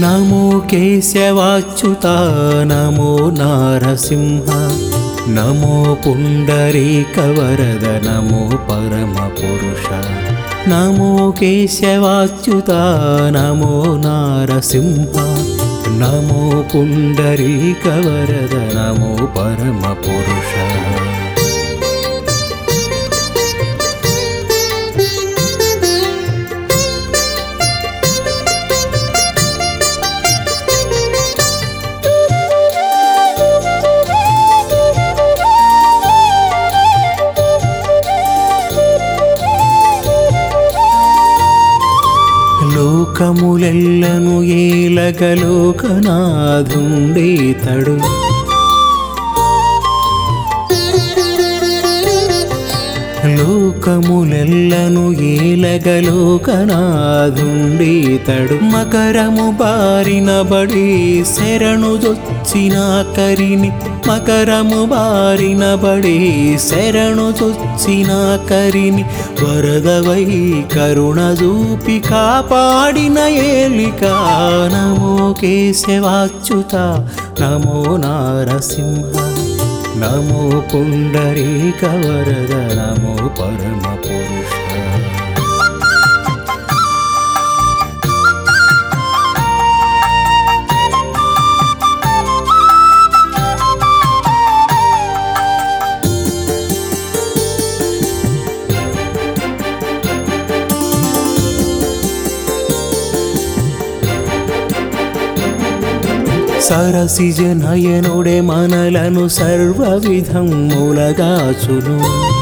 నమో కేశవాచ్యుత నమో నారసింహ నమో పుండరీకవరద నమో పరమ పురుష నమో కేశవాచ్యుత నమో నారసింహ నమో పుండరీకవరద నమో పరమ పురుష లోకములెల్లను ఏలగలోకనాథుండేతడు లోకములెల్లను ఏలగలోకనాథుండేతడు మకరము బారిన బడి శరణు దొచ్చిన కరిని మకరము బారిన బడి శరణు దొచ్చిన కరిని వరదవై కరుణ చూపి కాపాడిన ఏలిక నమో కేశవాచ్యుత నమో నారసింహ నమో పుండరీక వరద నమో పరమ పురుష సరసిజ నయనుడే మనలను సర్వ విధం మూలగాచును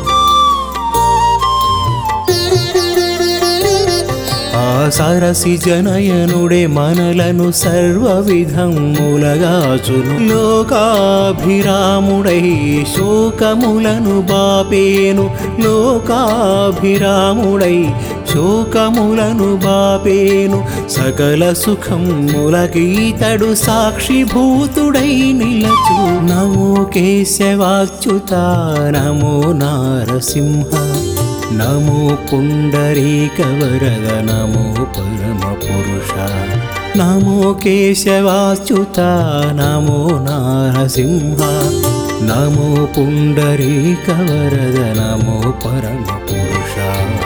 ఆ సరసిజ నయనుడే మనలను సర్వ విధం మూలగాచును లోకాభిరాముడై శోకములను బాపేను లోకాభిరాముడై శోకములను బాపేను సకల సుఖములకీతడు సాక్షిభూతుడై నిలచు నమో కేశవాచ్యుత నమో నారసింహ నమో పుండరీక వరద నమో పరమ పురుష నమో కేశవాచ్యుత నమో నారసింహ నమో పుండరీక వరద నమో పరమ పురుష